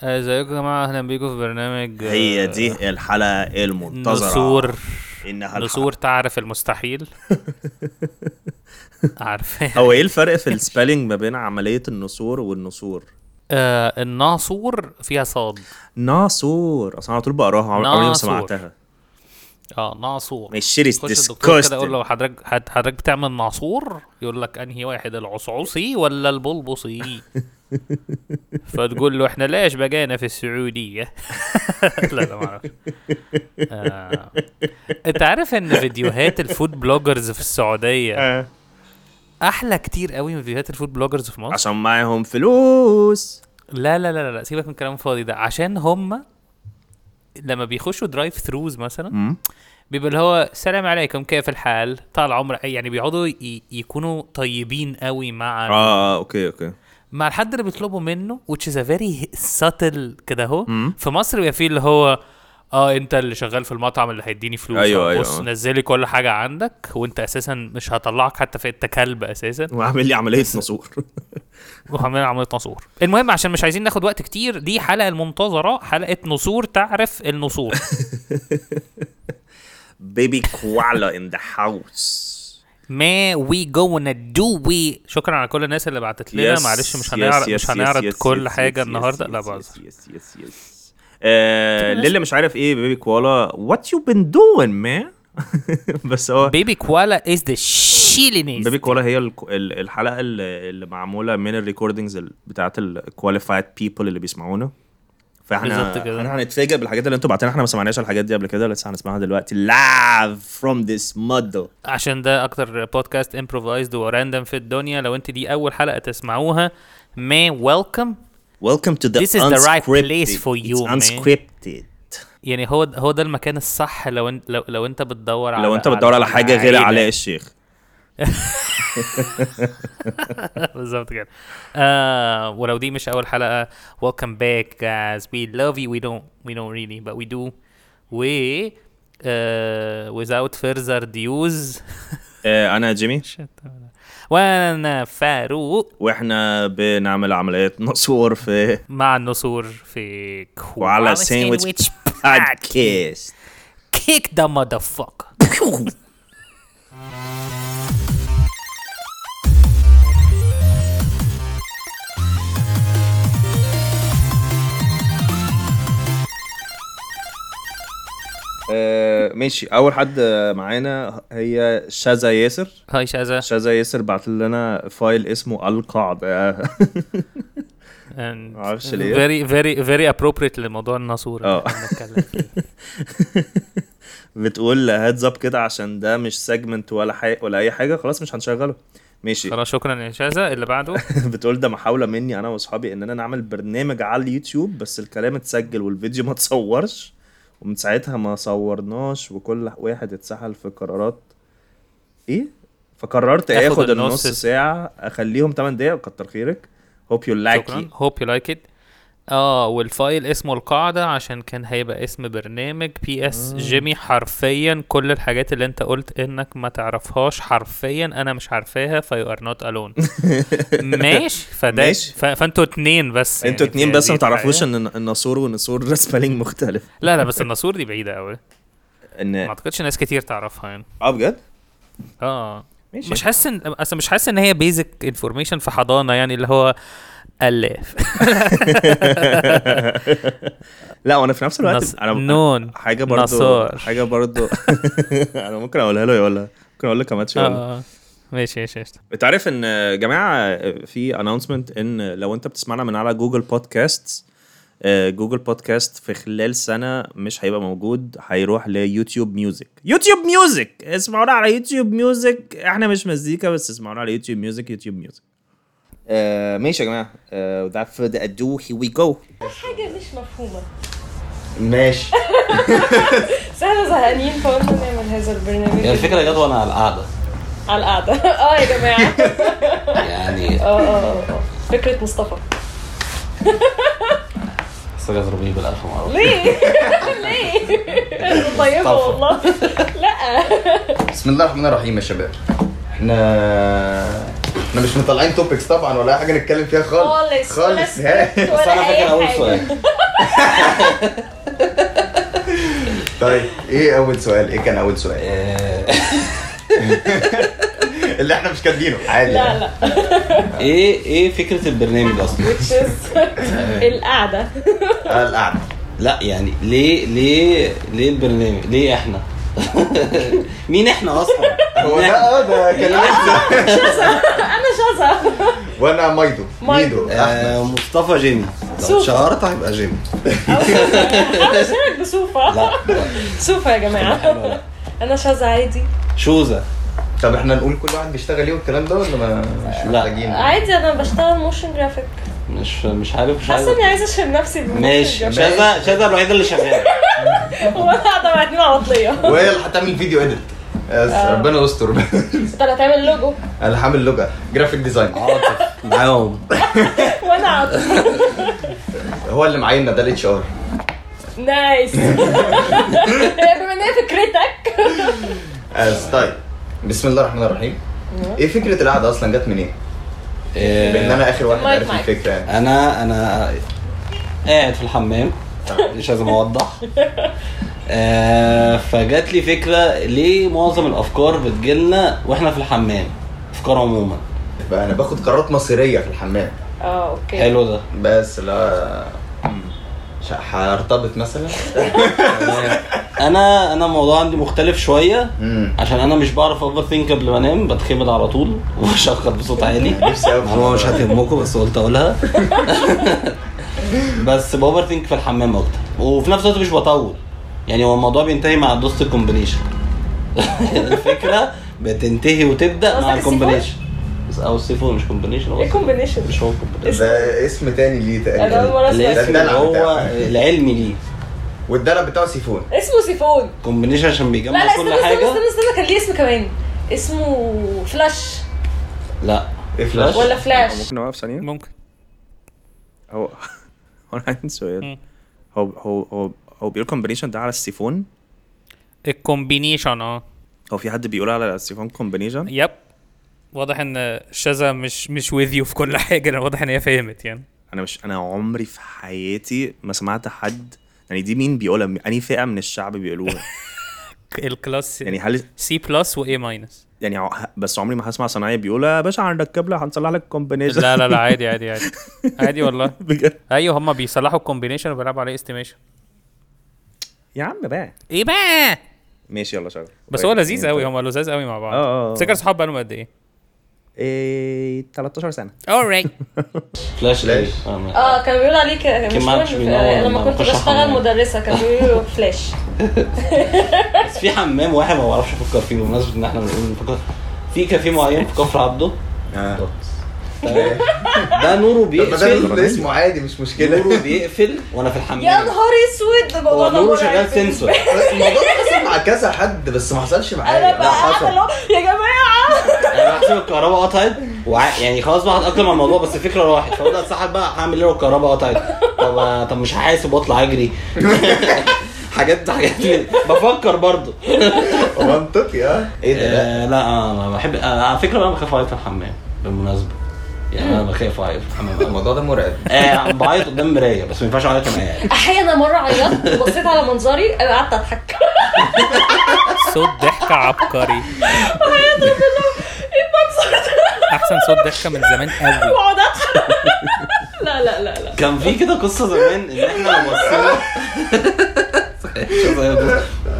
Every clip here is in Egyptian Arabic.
ازيكم يا جماعه اهلا بيكم في برنامج هي آه، دي الحلقة المنتظرة نسور إنها نسور تعرف المستحيل عارفه هو إيه الفرق في السبيلنج ما بين عملية النسور والنسور؟ آه الناصور فيها صاد ناصور أصلا على طول بقراها عمري ما ناصور. سمعتها اه ناصور مش شيري خش الدكتور كده يقول disgusting له حضرتك حد- حضرتك بتعمل ناصور يقول لك انهي واحد العصعوصي ولا البلبصي فتقول له احنا ليش بقينا في السعوديه لا لا ما اعرفش آه. انت عارف ان فيديوهات الفود بلوجرز في السعوديه آه. احلى كتير قوي من فيديوهات الفود بلوجرز في مصر عشان معاهم فلوس لا لا لا لا سيبك من كلام فاضي ده عشان هم لما بيخشوا درايف ثروز مثلا مم. بيبقى اللي هو السلام عليكم كيف الحال طال عمرك يعني بيقعدوا ي- يكونوا طيبين قوي مع آه آه أوكي أوكي مع الحد اللي بيطلبوا منه which is a very subtle كده اهو مم. في مصر بيبقى فيه اللي هو اه انت اللي شغال في المطعم اللي هيديني فلوس أيوة، آه، أيوة. بص نزلي كل حاجه عندك وانت اساسا مش هطلعك حتى في انت كلب اساسا وعامل لي عملية نسور وعاملين عمليه نصور المهم عشان مش عايزين ناخد وقت كتير دي حلقه المنتظره حلقه نسور تعرف النسور بيبي كوالا in the house ما وي جونا دو وي شكرا على كل الناس اللي بعتت لنا Yes, معلش مش yes, هنعرض yes, مش yes, هنعرض yes, كل yes, حاجه yes, النهارده yes, لا yes, بهزر yes, yes, yes, yes. آه، للي مش عارف ايه بيبي كوالا what you been doing man بس هو بيبي كوالا از ذا شيلينيز بيبي كوالا هي الك- ال- الحلقه اللي اللي معموله من الريكوردنجز بتاعت الكواليفايد بيبل اللي بيسمعونا فاحنا بالظبط كده. احنا هنتفاجئ بالحاجات اللي انتوا بعتنا احنا ما سمعناش الحاجات دي قبل كده لسه هنسمعها دلوقتي لايف فروم ذيس مودو عشان ده اكتر بودكاست امبروفايزد وراندم في الدنيا لو انت دي اول حلقه تسمعوها ما ويلكم Welcome to the This is the right unscripted. place for you, It's man. unscripted يعني هو هو ده المكان الصح لو انت لو, لو انت بتدور على لو انت بتدور على حاجه غير عيلة. علاء الشيخ بالظبط كده آه ولو دي مش اول حلقه welcome back guys we love you we don't we don't really but we do و uh, without further use آه، انا جيمي وانا فاروق واحنا بنعمل عمليات نصور في مع النسور في وعلى ساندويتش بودكاست كيك ذا motherfucker آه، ماشي اول حد معانا هي شذا ياسر هاي شاذة شذا ياسر بعت لنا فايل اسمه القاعده And معرفش ليه. very very very appropriate لموضوع الناسور اللي اه. احنا بنتكلم فيه. بتقول هيدز اب كده عشان ده مش سيجمنت ولا حاجه ولا اي حاجه خلاص مش هنشغله ماشي خلاص شكرا يا شاذة اللي بعده بتقول ده محاوله مني انا واصحابي اننا نعمل برنامج على اليوتيوب بس الكلام اتسجل والفيديو ما اتصورش ومن ساعتها ما صورناش وكل واحد اتسحل في قرارات ايه فقررت تاخد اخد النص النص س- ساعه اخليهم 8 دقايق كتر خيرك هوب يو لايك شكرا hope you like it اه والفايل اسمه القاعدة عشان كان هيبقى اسم برنامج بي اس جيمي حرفيا كل الحاجات اللي انت قلت انك ما تعرفهاش حرفيا انا مش عارفاها فيو ار نوت الون ماشي فده ماشي. ف... فانتوا اتنين بس انتوا يعني اتنين في بس هذه ما تعرفوش الحياة. ان الناسور والنسور سبيلنج مختلف لا لا بس الناسور دي بعيدة قوي ما ان اعتقدش ناس كتير تعرفها يعني اه بجد اه ماشي مش حاسس ان اصل مش حاسس ان هي بيزك انفورميشن في حضانه يعني اللي هو الاف لا وانا في نفس الوقت نص- انا نون حاجه برضو نصار. حاجه برضو انا ممكن اقولها له ولا ممكن اقول لك كمان شويه ولا اه ماشي ماشي ماشي انت عارف ان يا جماعه في اناونسمنت ان لو انت بتسمعنا من على جوجل بودكاست جوجل بودكاست في خلال سنه مش هيبقى موجود هيروح ليوتيوب ميوزك يوتيوب ميوزك اسمعونا على يوتيوب ميوزك احنا مش مزيكا بس اسمعونا على يوتيوب ميوزك يوتيوب ميوزك آه ماشي يا جماعه uh, without further ado here we go حاجة مش مفهومة ماشي بس احنا زهقانين فقلنا نعمل هذا البرنامج هي الفكرة جت وانا على القعدة على القعدة اه يا جماعة يعني اه اه اه فكرة مصطفى محتاجة تضربيه بالألف مرة ليه؟ ليه؟ طيبة والله لا بسم الله الرحمن الرحيم يا شباب احنا احنا مش مطلعين توبكس طبعا ولا اي حاجه نتكلم فيها خالص خالص ولا خالص نهائي. سكريبت بس ولا انا فاكر اي اول حاجه سؤال طيب ايه اول سؤال ايه كان اول سؤال آه، اللي احنا مش كاتبينه عادي لا يعني. لا ايه ايه فكره البرنامج اصلا which is القعده آه، القعده لا يعني ليه ليه ليه البرنامج ليه احنا مين احنا اصلا هو مين ده إحنا؟ اه ده كلام انا شاذة وانا مايدو مايدو. ميدو احمد آه، مصطفى جيمي لو سوبر. اتشهرت هيبقى جيمي انا اشارك بسوفة لا لا. سوفة يا جماعه حلوة لا. انا شاذة عادي شوزة طب احنا نقول كل واحد بيشتغل ايه والكلام ده ولا ما مش لا. محتاجين عادي انا بشتغل موشن جرافيك مش مش عارف مش عارف حاسه اني عايزه اشهر نفسي بالموشن ماشي جرافيك شاذة شاذة الوحيدة اللي شغالة وانا قاعده مع اتنين عواطليه وهي اللي هتعمل فيديو اديت ربنا يستر انت اللي هتعمل لوجو انا حامل لغه جرافيك ديزاين عاطف معاهم وانا عاطف هو اللي معانا ده الاتش ار نايس هي بما ان هي فكرتك از طيب بسم الله الرحمن الرحيم ايه فكره القعده اصلا جت منين؟ بان انا اخر واحد مايك عارف مايك. الفكره يعني انا انا قاعد في الحمام مش لازم اوضح آه فجات لي فكره ليه معظم الافكار بتجيلنا واحنا في الحمام افكار عموما بقى انا باخد قرارات مصيريه في الحمام اه اوكي حلو ده بس لا مش هرتبط مثلا انا انا الموضوع عندي مختلف شويه امم عشان انا مش بعرف اوفر ثينك قبل ما انام بتخمد على طول وبشخر بصوت عالي نفسي أوي في معلومه مش الموضوع ده. هتهمكم بس قلت اقولها بس باوفر ثينك في الحمام اكتر وفي نفس الوقت مش بطول يعني هو الموضوع بينتهي مع دوست الكومبينيشن الفكره بتنتهي وتبدا قصدك مع السيفون؟ الكومبينيشن بس او السيفون مش كومبينيشن هو ايه السيفون. كومبينيشن مش هو كومبينيشن ده اسم تاني ليه انا اول تقريبا مره اسمع الاسم ده اللي الدلع هو بتاعه. العلمي ليه والدلع بتاعه سيفون اسمه سيفون كومبينيشن عشان لا بيجمع لا استنى كل استنى حاجه استنى استنى كان ليه اسم كمان اسمه فلاش لا ايه فلاش ولا فلاش ممكن نوقف ثانية؟ ممكن هو هو انا عندي سؤال مم. هو هو هو هو بيقول كومبينيشن ده على السيفون الكومبينيشن اه هو في حد بيقول على السيفون كومبينيشن يب واضح ان شذا مش مش وذ يو في كل حاجه انا واضح ان هي فهمت يعني انا مش انا عمري في حياتي ما سمعت حد يعني دي مين بيقولها انهي فئه من الشعب بيقولوها الكلاس يعني هل سي بلس واي ماينس يعني ع- بس عمري ما هسمع صنايعي بيقول يا باشا هنركب لك هنصلح لك كومبينيشن لا لا لا عادي عادي عادي عادي والله بجد ايوه هم بيصلحوا الكومبينيشن وبيلعبوا عليه استيميشن يا عم بقى ايه بقى ماشي يلا شغل بس هو لذيذ قوي هم لذاذ قوي مع بعض اه، اه. تفتكر صحاب بقالهم قد ايه؟ ايه 13 سنه alright فلاش فلاش. ايه آه، اه كان بيقول عليك كان مش ما عادش مهم بينور لما لما كنت نخش بشتغل الحمام. مدرسه كان بيقولوا فلاش بس في حمام واحد ما بعرفش افكر فيه بمناسبه ان احنا بنقول نفكر في كافيه معين في كفر عبده آه. تمام؟ ده نوره طب ما ده بيقفل ده اسمه عادي مش مشكله نوره بيقفل وانا في الحمام يا نهار اسود الموضوع هو ده نوره مرعب. شغال سنسور الموضوع ده حصل مع كذا حد بس ما حصلش انا معايا بقى قاعده اللي هو يا جماعه انا بحسب الكهرباء قطعت وع... يعني خلاص بقى هتاقلم على الموضوع بس الفكره راحت فبدا اتسحب بقى هعمل ايه لو الكهرباء قطعت طب طب مش هحاسب واطلع اجري حاجات حاجات من- بفكر برضه منطقي اه ايه ده لا آه لا انا بحب آه، على فكره انا بخاف اعيط في الحمام بالمناسبه يعني انا بخاف اعيط في الحمام أوي. الموضوع ده مرعب آه بعيط قدام مرايه بس ما ينفعش اعيط وانا قاعد احيانا مره عيطت بصيت على منظري انا قعدت اضحك صوت ضحكه عبقري ايه المنظر ده احسن صوت ضحكه من زمان قوي واقعد اضحك لا لا لا لا كان في كده قصه زمان ان احنا لو بصينا شوف يا دكتور.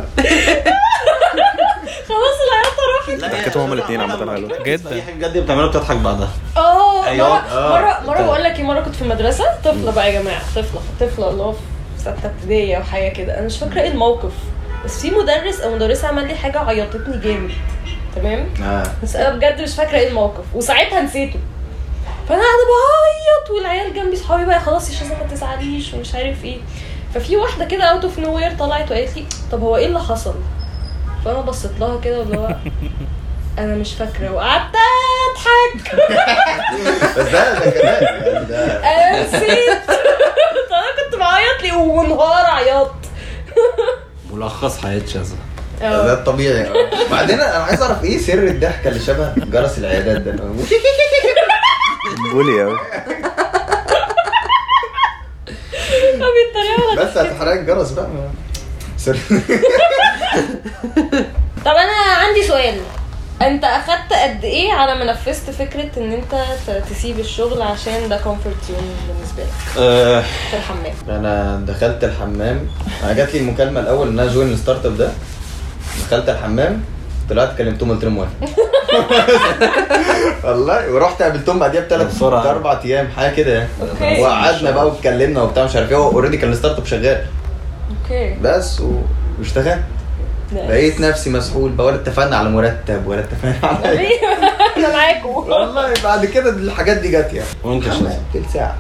خلاص العياط راحت لا، ضحكتهم هما يعني الاتنين عامة لما حلوة. بتركز جدا. في اي حاجه جد بتعملها بتضحك بعدها اه أيوة. مره آه. مره مره أنت- بقول لك ايه مره كنت في مدرسه طفله بقى يا جماعه طفله طفله اللي هو في سته ابتدائي او حاجه كده انا مش فاكره ايه الموقف بس في مدرس او مدرسه عمل لي حاجه عيطتني جامد تمام اه بس انا بجد مش فاكره ايه الموقف وساعتها نسيته فانا قاعده بعيط والعيال جنبي صحابي بقى خلاص يا شاذة ما تزعليش ومش عارف ايه ففي واحده كده اوت اوف نو وير طلعت وقالت لي طب هو ايه اللي حصل فانا بصيت لها كده اللي هو انا مش فاكره وقعدت اضحك بس ده ده كمان يعني ده انا نسيت انا كنت بعيط لي وانهار عياط ملخص حياه شاذة اه. ده الطبيعي بعدين انا عايز اعرف ايه سر الضحكه اللي شبه جرس العيادات ده بولي قوي هو بيتريقوا على بس هتحرق الجرس بقى سر طب انا عندي سؤال انت اخدت قد ايه على ما نفذت فكره ان انت ت- تسيب الشغل عشان ده كومفورت زون بالنسبه لك آه، في الحمام انا دخلت الحمام انا جات لي المكالمه الاول ان انا جوين الستارت اب ده دخلت الحمام طلعت كلمتهم قلت لهم موافق والله ورحت قابلتهم بعديها بثلاث بسرعة. اربع ايام حاجه كده يعني أوكي. وقعدنا بقى واتكلمنا وبتاع مش عارف ايه هو اوريدي كان الستارت اب شغال اوكي بس و... واشتغلت لقيت نفسي مسؤول بقى ولا اتفقنا على مرتب ولا اتفقنا على أي- ليه؟ انا معاكم والله بعد كده الحاجات دي جت يعني وانت شو تلت ساعه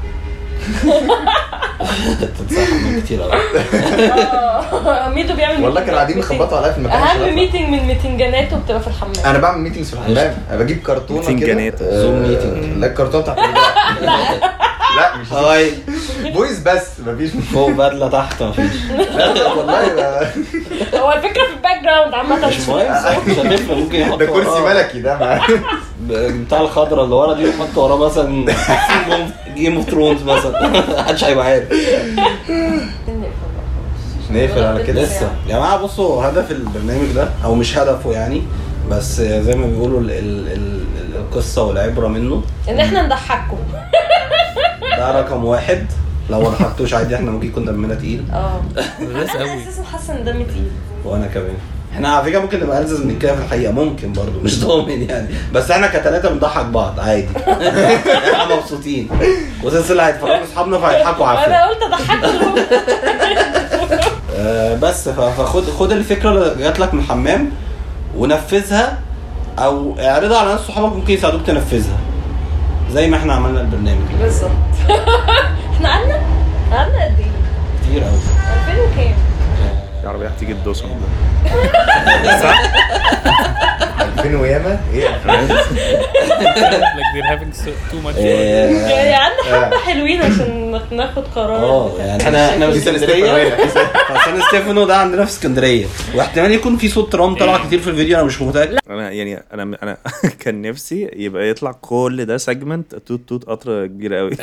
تنصح حمام كتير قوي آه، ميدو بيعمل والله meeting- كانوا قاعدين meeting. يخبطوا عليا في المكان عشان اهم أطلع. ميتنج من ميتنجاناته بتبقى في الحمام انا بعمل ميتنجز في الحمام انا بجيب كرتونه كده ميتنجانات. آه، زوم ميتنج. لا الكرتونه بتاعت الوداع. لا مش هاي فويس بس مفيش فوق بدله تحت مفيش لا والله ده- هو الفكره في الباك جراوند عامه مش مهم مش هتفرق ممكن يحط ده كرسي وراه ملكي ده معاه بتاع الخضرا اللي ورا دي يحط وراه مثلا جيم اوف ثرونز مثلا محدش هيبقى عارف نقفل على كده لسه يا جماعه بصوا هدف البرنامج ده او مش هدفه يعني بس زي ما بيقولوا ال ال ال القصه والعبره منه ان احنا نضحككم ده رقم واحد لو ما ضحكتوش عادي احنا ممكن يكون دمنا تقيل اه لذيذ انا قوي اساسا حاسه ان دمي تقيل وانا كمان احنا على فكره ممكن نبقى الزز من كده في الحقيقه ممكن برضو مش ضامن يعني بس احنا كتلاته بنضحك بعض عادي احنا مبسوطين وسلسله هيتفرجوا اصحابنا فهيضحكوا عافيه انا قلت اضحككم آه، بس ف- فخد خد الفكره اللي جات لك من الحمام ونفذها او اعرضها على ناس صحابك ممكن يساعدوك تنفذها زي ما احنا عملنا البرنامج بالظبط احنا قعدنا قعدنا قد ايه؟ كتير قوي 2000 وكام؟ العربية هتيجي تدوسهم ده 2000 وياما ايه like they're having so, too much fun. يعني قعدنا حبه حلوين عشان ناخد قرار اه يعني احنا احنا في اسكندريه عشان ستيفانو ده عندنا في اسكندريه واحتمال يكون في صوت ترام طلع كتير في الفيديو انا مش متاكد انا يعني انا انا كان نفسي يبقى يطلع كل ده سيجمنت توت توت قطر كبير قوي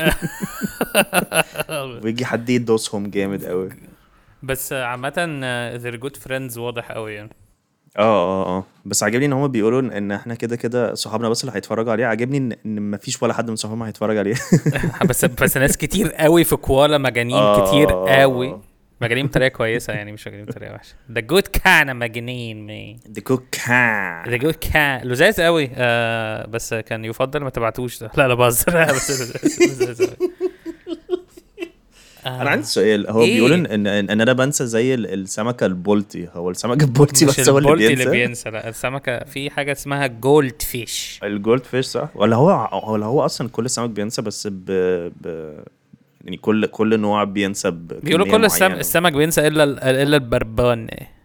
ويجي حد يدوسهم جامد قوي بس عامة آه، they're good friends واضح قوي يعني اه اه اه بس عاجبني ان هم بيقولوا إن- ان احنا كده كده صحابنا بس اللي هيتفرجوا عليه عاجبني ان ان مفيش ولا حد من صحابنا هيتفرج عليه بس بس ناس كتير قوي في كوالا مجانين آه. كتير قوي مجانين بطريقة كويسة يعني مش مجانين بطريقة وحشة ده جود كان مجانين مي دي كوكا ده جود كان لذاذ قوي آه بس كان يفضل ما تبعتوش ده لا لا بهزر لا، بس لذاذ- لذاذ قوي. آه. انا عندي سؤال هو إيه؟ بيقولوا ان ان ان انا بنسى زي ال- السمكه البولتي هو السمك البولتي مش بس هو اللي البولتي بينسى اللي بينسى لا السمكة في حاجة اسمها جولد فيش الجولد فيش صح ولا هو ولا هو اصلا كل سمك بينسى بس ب, ب... يعني كل كل نوع بينسى ب بيقولوا كمية كل السم... معينة. السمك بينسى الا ال- الا البربان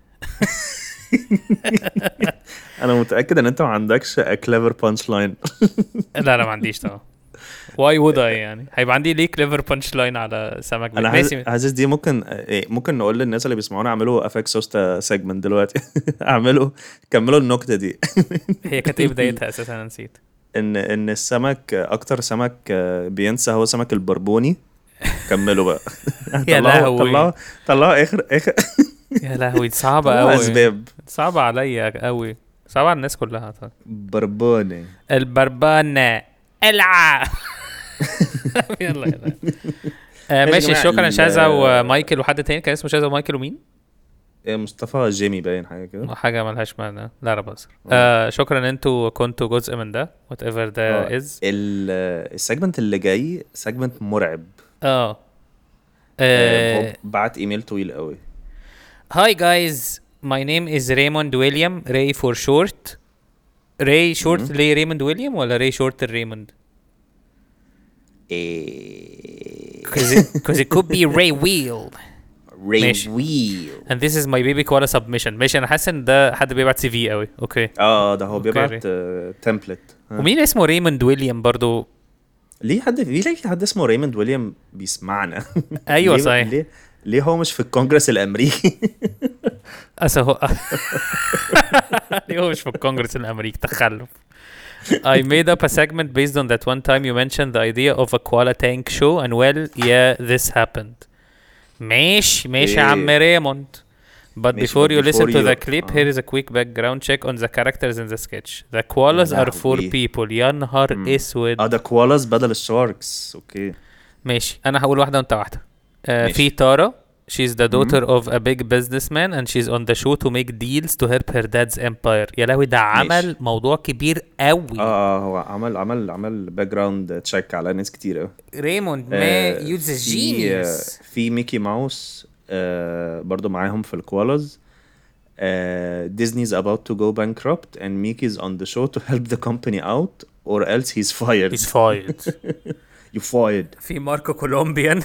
انا متاكد ان انت ما عندكش كليفر بانش لاين لا لا ما عنديش طبعا واي وود اي يعني هيبقى عندي ليه كليفر بانش لاين على سمك انا حاسس ماشي حاسس دي ممكن إيه ممكن نقول للناس اللي بيسمعونا اعملوا افاك سوستا سيجمنت دلوقتي اعملوا كملوا النكته دي هي كانت ايه بدايتها اساسا انا نسيت ان ان السمك اكتر سمك بينسى هو سمك البربوني كملوا بقى يا طلعوا لهوي. طلعوا طلعوا اخر اخر يا لهوي دي صعبة طلعوا قوي اسباب صعبة عليا قوي صعبة على الناس كلها طبعا بربوني البربانة العب يلا يلا آه ماشي يا ماشي جماعة، شكرا ال- شاذة ومايكل وحد تاني كان اسمه شاذة ومايكل ومين؟ إيه، مصطفى جيمي باين حاجه كده حاجة ملهاش معنى لا لا بهزر آه شكرا ان انتوا كنتوا جزء من ده وات ايفر ده آه، از ال- السيجمنت اللي جاي سيجمنت مرعب اه آه، آه، بوب بعت ايميل طويل قوي Hi guys, my name is Raymond William, Ray for short. Ray short ليه ريموند ويليام ولا Ray short ريموند؟ إيه Cause it, cause it could be Ray Wheel. ري ماشي. ويل And this is my baby koala submission. ماشي انا حاسس ان ده حد بيبعت سي في قوي. اوكي. اه ده هو أوكي. بيبعت تمبلت ومين اسمه ريموند ويليام برضو؟ ليه حد ليه ليه في حد اسمه ريموند ويليام بيسمعنا أيوة ليه- صحيح. ليه ليه هو مش في الكونجرس الامريكي أسا هو ليه هو مش في الكونجرس الأمريكي تخلف I made up a segment based on that one time you mentioned the idea of a koala tank show and well yeah this happened ماشي ماشي يا عم ريموند But ماشي, before but you listen before to you- the clip, آه. here is a quick background check on the characters in the sketch. The koalas are four لهوي. people. يا نهار مم. اسود. اه ده كوالاز بدل الشاركس اوكي ماشي انا هقول واحده وانت واحده آه ماشي. في تارا she's the daughter of a big businessman and she's on the show to make deals to help her dad's empire يا لهوي ده عمل موضوع كبير قوي اه اه هو عمل عمل عمل باك جراوند تشيك على ناس كتير قوي ريموند ما آه، يوز في- جينيوس في ميكي ماوس آه برضو معاهم في الكوالاز آه Disney's about to go bankrupt and Mickey's on the show to help the company out or else he's fired he's fired you fired في ماركو كولومبيان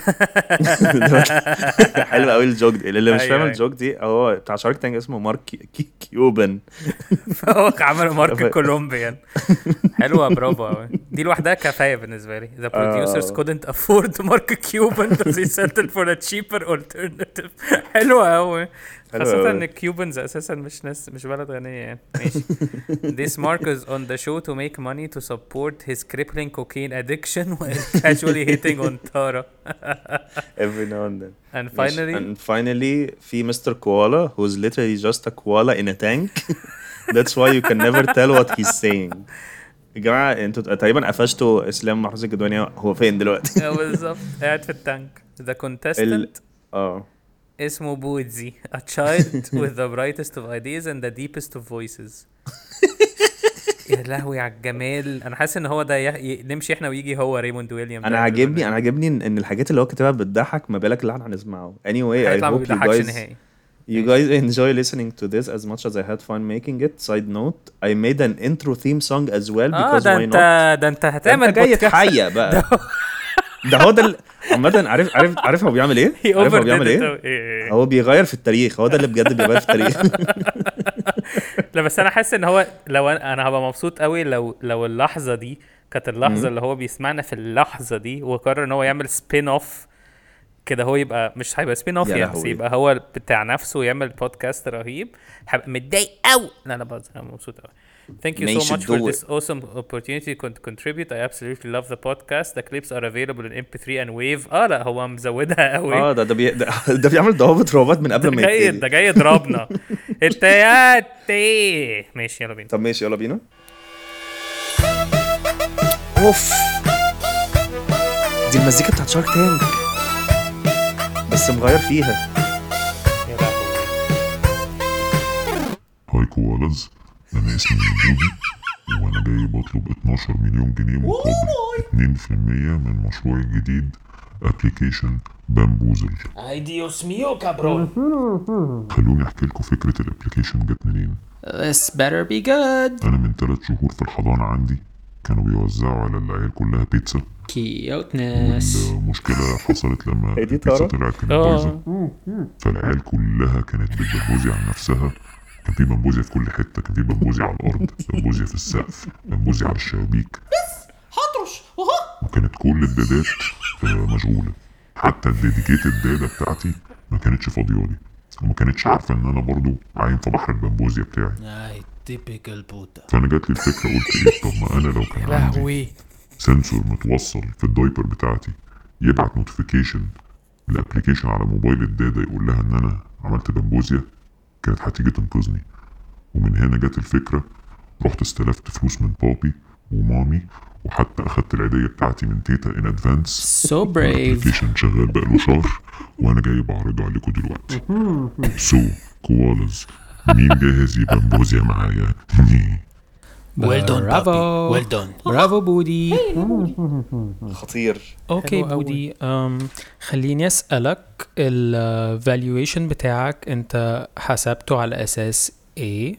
حلو قوي الجوك دي اللي مش أيوة، فاهم أيوة. الجوك دي هو بتاع شارك تانك اسمه مارك كي- كي- كيوبن فهو عملوا ماركو كولومبيان حلوه برافو قوي دي لوحدها كفايه بالنسبه لي the producers آه. couldn't afford ماركو كيوبان so they settled for a cheaper alternative حلوه قوي حلوة خاصة أوي. ان الكيوبنز اساسا مش ناس مش بلد غنية يعني ماشي This Mark is on the show to make money to support his crippling cocaine addiction while casually hitting on Tara every now and then and ماشي. finally and finally في مستر كوالا who's literally just a koala in a tank that's why you can never tell what he's saying يا جماعة انتوا تقريبا قفشتوا اسلام محروس الجدواني هو فين دلوقتي؟ آه، بالظبط قاعد في التانك the ال contestant اه اسمه بودزي a child with the brightest of ideas and the deepest of voices يا لهوي على الجمال انا حاسس ان هو ده ي... ي... نمشي احنا ويجي هو ريموند ويليام انا عاجبني انا عاجبني ان إن الحاجات اللي هو كاتبها بتضحك ما بالك اللي احنا هنسمعه anyway I هيطلع ما hope you بيضحكش guys نهائي You guys enjoy listening to this as much as I had fun making it. Side note, I made an intro theme song as well اه because ده why انت not? ده انت ده هتعمل انت جاي بودكاست تحيق بقى ده هو ده ال- عامة عارف عارف عارف هو بيعمل ايه؟ He عارف هو overdid بيعمل it ايه؟ أوي. إيه، إيه. هو بيغير في التاريخ هو ده اللي بجد بيغير في التاريخ لا بس انا حاسس ان هو لو انا أنا هبقى مبسوط قوي لو لو اللحظه دي كانت اللحظه اللي هو بيسمعنا في اللحظه دي وقرر ان هو يعمل سبين اوف كده هو يبقى مش هيبقى سبين اوف يا يعني بس لهوي. يبقى هو بتاع نفسه ويعمل بودكاست رهيب هبقى متضايق قوي لا لا بهزر انا مبسوط قوي Thank you May so should much for do this awesome opportunity to contribute. I absolutely love the podcast. The clips are available in MP3 and Wave. اه لا هو مزودها قوي. اه ده ده, بي... ده, ده بيعمل ضوابط روابط من قبل ما ده جاي يبتدي ده جاي يضربنا انت يا تي ماشي يلا بينا طب ماشي يلا بينا اوف دي المزيكا بتاعت شارك تانك بس مغير فيها يا لهوي هاي كوالاز انا اسمي بودي وانا جاي بطلب 12 مليون جنيه مقابل 2% من مشروعي الجديد ابلكيشن بامبوزل Ay, Dios mío, cabrón. خلوني احكي لكم فكره الابلكيشن جت منين This better be good. انا من 3 شهور في الحضانه عندي كانوا بيوزعوا على العيال كلها بيتزا Cuteness. والمشكله حصلت لما هي دي البيتزا تارا؟ طلعت كانت اه بايظه فالعيال كلها كانت بتبمبوزي على نفسها كان في بمبوزيا في كل حته كان في بمبوزيا على الارض بمبوزيا في السقف بمبوزيا على الشبابيك هطرش وكانت كل الدادات آه، مشغوله حتى الديديكيتد داده بتاعتي ما كانتش فاضيالي وما كانتش عارفه ان انا برضو عايم في بحر البمبوزيا بتاعي Ay, typical puta. فانا جات لي الفكره قلت ايه طب ما انا لو كان عندي لهوي سنسور متوصل في الدايبر بتاعتي يبعت نوتيفيكيشن لابلكيشن على موبايل الدادا يقول لها ان انا عملت بمبوزيا كانت هتيجي تنقذني ومن هنا جت الفكره رحت استلفت فلوس من بابي ومامي وحتى اخدت العيديه بتاعتي من تيتا ان ادفانس So brave. الابلكيشن شغال بقاله شهر وانا جاي بعرضه عليكم دلوقتي سو كوالاز مين جاهز يبقى مبوزيا معايا Well done, Bravo. papi. Well done. برافو بودي خطير اوكي حلو أوي. بودي أم خليني اسالك الفالويشن بتاعك انت حسبته على اساس ايه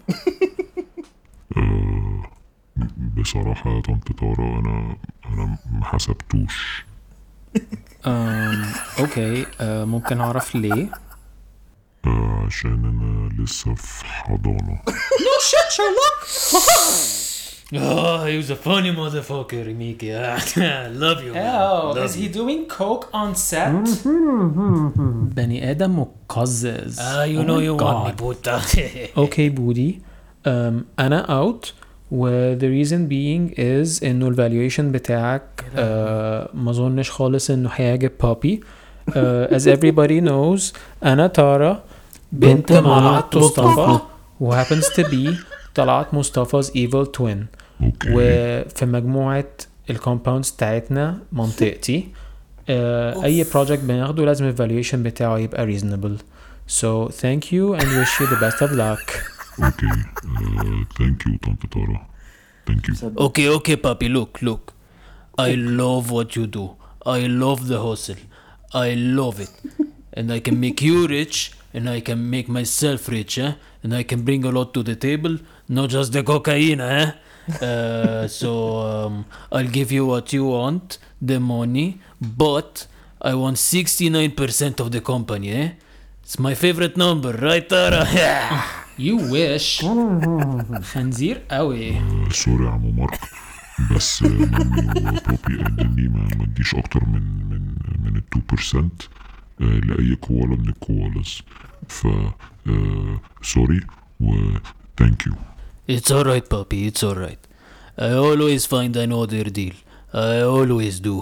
آه، بصراحة يا طنط طارة أنا أنا ما حسبتوش أم اوكي أه ممكن اعرف ليه آه، عشان أنا لسه في حضانة Oh, he was a funny motherfucker, Miki. love you. Oh, is he doing coke on set? بني آدم مقزز. Ah, you Oh know my you want me, God. puta. Okay, بودي. Um, أنا out. و the reason being is إنه الفالويشن بتاعك uh, ما أظنش خالص إنه هيعجب بابي. Uh, as everybody knows أنا تارا بنت طلعت مصطفى و happens to be طلعت مصطفى's evil twin. اوكي وفي مجموعة الكومباوندز بتاعتنا منطقتي آه، أي بروجكت بناخده لازم الفالويشن بتاعه يبقى reasonable so thank you and wish you the best of luck اوكي ثانك يو طنط تارا ثانك يو Okay, okay, puppy. Look, look. I love what you do. I love the hustle. I love it. and I can make you rich, and I can make myself rich, eh? And I can bring a lot to the table, not just the cocaine, eh? Uh, so um, I'll give you what you want, the money, but I want 69% of the company, eh? It's my favorite number, right, Tara? you wish خنزير قوي سوري يا عمو مارك بس آه، مامي وبابي قال اني ما ما اديش اكتر من من من ال 2% آه، لاي كوالا من الكوالاز ف آه، سوري و ثانك يو It's alright, puppy, it's alright. I always find another deal. I always do.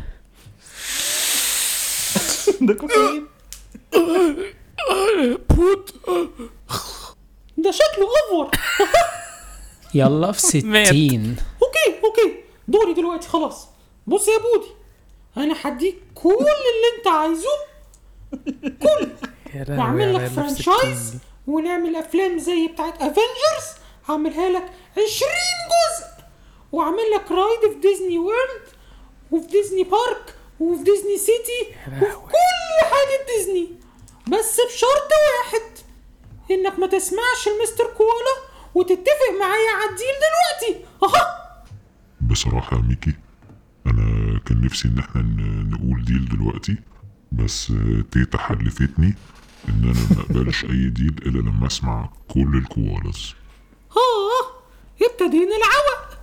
ده شكله افور يلا في ستين اوكي اوكي دوري دلوقتي خلاص بص يا بودي انا هديك كل اللي انت عايزه كل واعمل لك فرانشايز ونعمل افلام زي بتاعت افنجرز هعملها لك 20 جزء واعمل لك رايد في ديزني وورلد وفي ديزني بارك وفي ديزني سيتي وفي كل حاجة ديزني بس بشرط واحد انك ما تسمعش المستر كوالا وتتفق معايا على الديل دلوقتي اها بصراحة يا ميكي أنا كان نفسي إن إحنا ن- نقول ديل دلوقتي بس آه، تيتا حلفتني إن أنا ما أقبلش أي ديل إلا لما أسمع كل الكوالاز اه ابتدينا العوق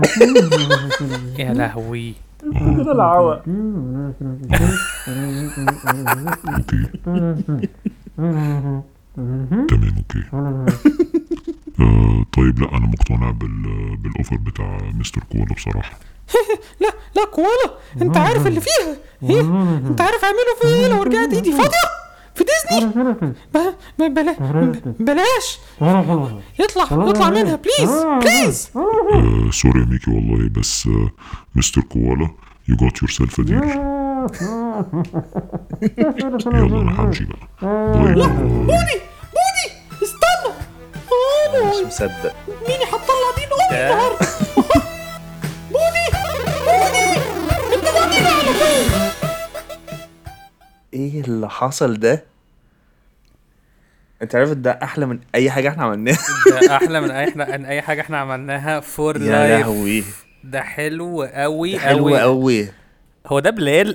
يا لهوي أوكي تمام أوكي آه طيب لا أنا مقتنع بال بالأوفر بتاع مستر كوالا بصراحة لا لا كوالا انت عارف اللي فيها ايه انت عارف اعمله في ايه لو رجعت ايدي فاضيه في ديزني ب- ب- بلا بلاش يطلع يطلع منها بليز بليز آه سوري يا ميكي والله بس آه مستر كوالا you got yourself a deal يلا أنا همشي بقى باي باي بودي بودي استنى اه مش بوي مصدق مين هتطلع دين امي النهارده بودي بودي انت بعدين على فين ايه اللي حصل ده انت عارف ده احلى من اي حاجه احنا عملناها ده احلى من اي احنا من اي حاجه احنا عملناها فور يا لايف لهوي ده حلو قوي حلو قوي قوي هو ده بلال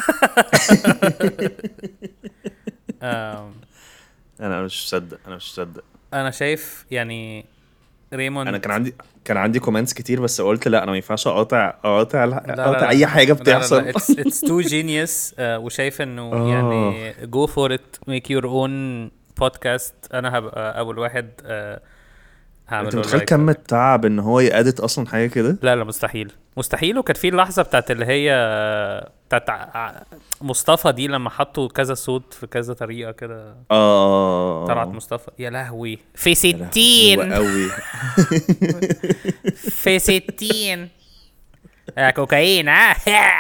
آم، انا مش مصدق انا مش مصدق انا شايف يعني ريموند انا كان عندي كان عندي كومنتس كتير بس قلت لا انا ما ينفعش اقاطع اقاطع لا، لا، اقاطع لا. اي حاجه بتحصل اتس اتس تو جينيوس وشايف انه آه. يعني جو فور ات ميك يور اون بودكاست انا هبقى اول واحد آه، هعمل انت له متخيل like. كم التعب ان هو يأدت اصلا حاجه كده لا لا مستحيل مستحيل وكانت في اللحظه بتاعت اللي هي بتاعت ع- مصطفى دي لما حطوا كذا صوت في كذا طريقه كده اه طلعت مصطفى يا لهوي في حلوة ستين قوي في ستين آه، كوكايين اه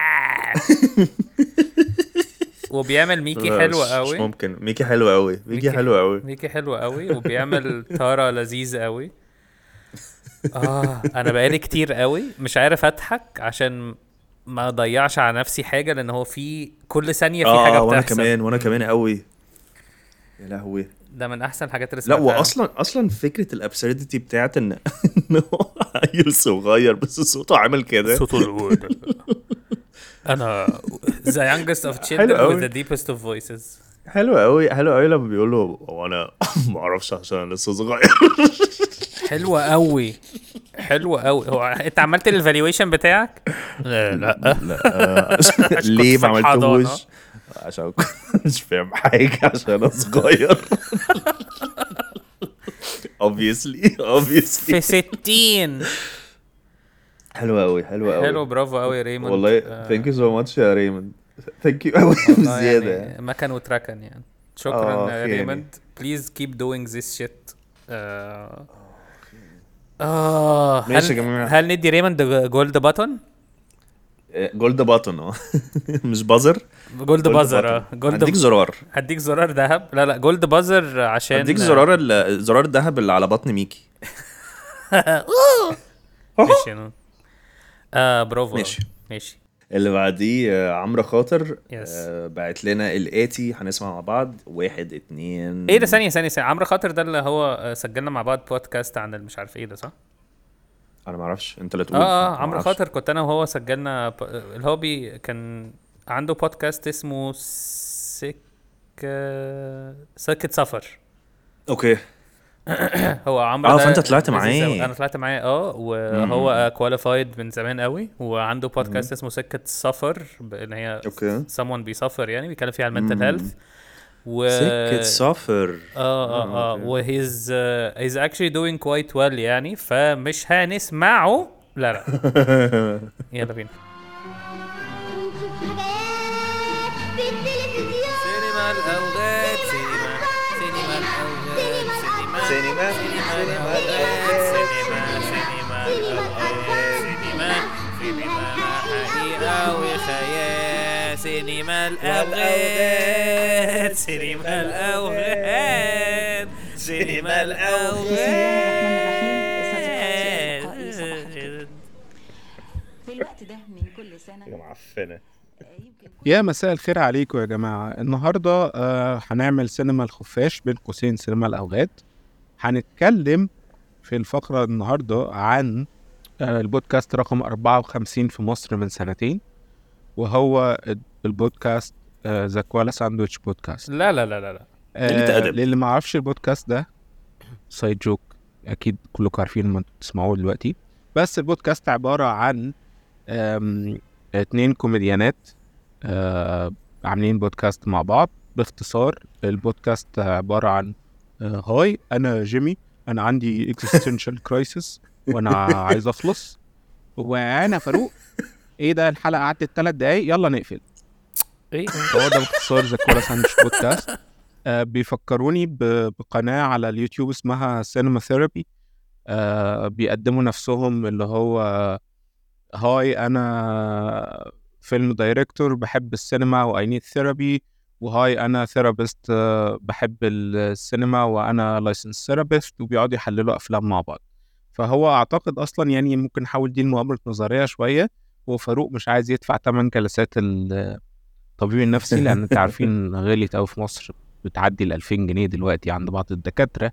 وبيعمل ميكي لا، حلو مش- مش قوي ممكن ميكي حلو قوي ميكي ميكي- حلو قوي ميكي حلو قوي وبيعمل تارا لذيذ قوي اه انا بقالي كتير قوي مش عارف اضحك عشان ما اضيعش على نفسي حاجه لان هو في كل ثانيه في حاجه اه وانا بتحصل كمان وانا كمان قوي يا لهوي ده من احسن الحاجات اللي لا سمعتها واصلا اصلا فكره الابسرديتي بتاعت ان ان هو عيل صغير بس صوته عامل كده صوته الأول. انا the youngest of children حلو with قوي. the deepest of voices حلو قوي حلو قوي لما بيقول له هو انا ما اعرفش عشان انا لسه صغير حلوة قوي حلو قوي هو انت عملت الفالويشن بتاعك؟ لا لا لا ليه كنت ما في الحضانة. عملتوش عشان كنت مش فاهم حاجه عشان انا صغير obviously obviously في 60 حلوة قوي حلوة قوي حلو برافو قوي يا ريموند والله آه، ثانك يو سو ماتش يا ريموند ثانك يو قوي والله بزيادة يعني مكن وتركن يعني شكرا آه، يا يعني. ريموند بليز كيب دوينج ذيس شيت اه اه ماشي يا هل, جماعة. هل ندي ريموند جولد باتون؟ جولد باتون اه مش بازر جولد بازر اه هديك جولد زرار هديك زرار ذهب لا لا جولد بازر عشان هديك زرار ال- زرار الذهب اللي على بطن ميكي ماشي أنا. اه برافو ماشي. ماشي اللي بعديه آه، عمرو خاطر Yes. آه، بعت لنا الاتي هنسمع مع بعض واحد اتنين ايه ده ثانية ثانية ثانية عمرو خاطر ده اللي هو آه، سجلنا مع بعض بودكاست عن المش عارف ايه ده صح؟ انا ما اعرفش انت اللي تقول اه اه ما عمرو أعرفش. خاطر كنت انا وهو سجلنا ب... اللي هو بي كان عنده بودكاست اسمه سك سكة سفر اوكي هو عمرو آه، ده فأنت طلعت لذيذ معاه. أوي. انا طلعت معاه اه وهو كواليفايد من زمان قوي وعنده بودكاست اسمه سكة سفر ب- ان هي اوكي someone بيسافر يعني بيتكلم فيها عن المنتل هيلث و سكة سفر اه اه اه وهيز هيز اكشلي دوينج كويت ويل يعني فمش هنسمعه لا لا يلا بينا سينما الاوغاد سينما سينما الاوغاد سينما سينما سينما الاوغاد سينما سينما الاوغاد سينما سينما حقيقة وخيال سينما الاوغاد سينما الاوغاد سينما الاوغاد في الوقت ده من كل سنة معفنة يمكن يا مساء الخير عليكم يا جماعة النهاردة آه هنعمل سينما الخفاش بين قوسين سينما الأوغاد هنتكلم في الفقرة النهاردة عن آه البودكاست رقم 54 في مصر من سنتين وهو البودكاست ذا كوالا ساندويتش بودكاست لا لا لا لا لا قلة أدب. للي ما عرفش البودكاست ده سايد جوك اكيد كلكم عارفين لما انتوا تسمعوه دلوقتي بس البودكاست عبارة عن آم، اتنين كوميديانات آه، عاملين بودكاست مع بعض باختصار البودكاست عبارة عن آه، هاي أنا جيمي أنا عندي existential crisis وأنا عايز أخلص وأنا فاروق إيه ده الحلقة قعدت تلات دقايق يلا نقفل ايه هو ده باختصار ذا كولا ساندويتش بودكاست آه بيفكروني ب- بقناة على اليوتيوب اسمها سينما ثيرابي آه بيقدموا نفسهم اللي هو هاي أنا فيلم دايركتور بحب السينما وأي نيد ثيرابي وهاي أنا ثيرابيست بحب السينما وأنا لايسنس ثيرابيست وبيقعدوا يحللوا أفلام مع بعض فهو أعتقد أصلا يعني ممكن نحول دي لمؤامرة نظرية شوية وفاروق مش عايز يدفع تمن جلسات ال- الطبيب النفسي لان انت عارفين غليت قوي في مصر بتعدي ال 2000 جنيه دلوقتي عند بعض الدكاتره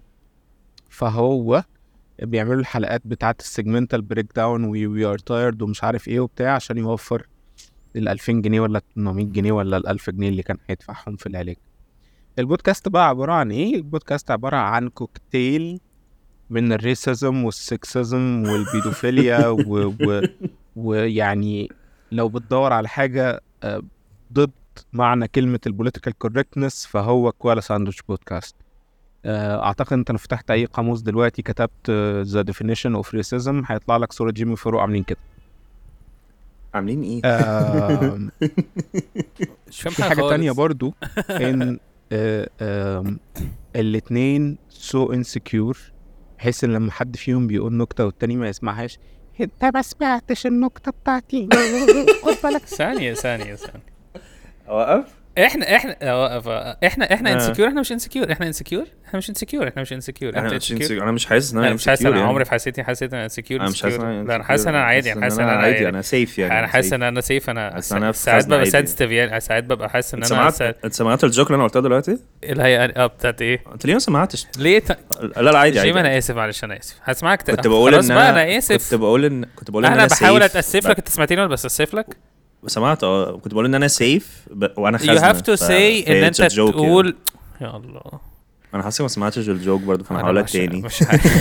فهو بيعملوا الحلقات بتاعه السيجمنتال بريك داون وي ار تايرد ومش عارف ايه وبتاع عشان يوفر ال 2000 جنيه ولا 800 جنيه ولا ال 1000 جنيه اللي كان هيدفعهم في العلاج البودكاست بقى عباره عن ايه البودكاست عباره عن كوكتيل من الريسيزم والسكسزم والبيدوفيليا و... و... ويعني لو بتدور على حاجه آه، ضد معنى كلمة البوليتيكال كوركتنس فهو كوالا ساندويتش بودكاست آه، اعتقد انت لو فتحت اي قاموس دلوقتي كتبت ذا ديفينيشن اوف ريسيزم هيطلع لك صورة جيمي فاروق عاملين كده عاملين ايه؟ آه، مش فاهم في حاجة حاجة خالص. تانية برضو ان آه، آم، الاتنين سو انسكيور بحيث ان لما حد فيهم بيقول نكتة والتاني ما يسمعهاش انت ما سمعتش النكتة بتاعتي خد بالك ثانية ثانية ثانية اوقف؟ احنا احنا اوقف احنا احنا آه. انسكيور احنا مش انسكيور احنا انسكيور احنا مش انسكيور احنا مش انسكيور انا مش insecure. انا مش حاسس ان انا انا مش حاسس انا insecure عمري يعني. في حياتي حسيت ان انا انسكيور انا مش حاسس ان انا لا انا insecure. حاسس ان انا عادي انا حاسس ان انا عادي انا سيف يعني انا حاسس safe. ان انا سيف انا حاسس إن أنا في ساعات خزنة ببقى عادي. سنسيتيف يعني ساعات ببقى حاسس ان انت انا سمعت انت سمعت الجوك اللي انا قلتها دلوقتي؟ اللي هي اه بتاعت ايه انت ليه ما سمعتش؟ ليه ت... لا لا عادي جيم عادي انا اسف معلش انا اسف هسمعك ت- كنت بقول خلاص ان بقى انا انا اسف كنت بقول ان كنت بقول ان انا انا بحاول safe. اتاسف لك انت سمعتني ولا بس اسف لك سمعت اه كنت بقول ان انا سيف ب... وانا you خزنه have to ف- say ان فهي انت it's a joke يعني. تقول يا الله انا حاسس ما سمعتش الجوك برضه فانا أنا هقولها مش- تاني مش عارف.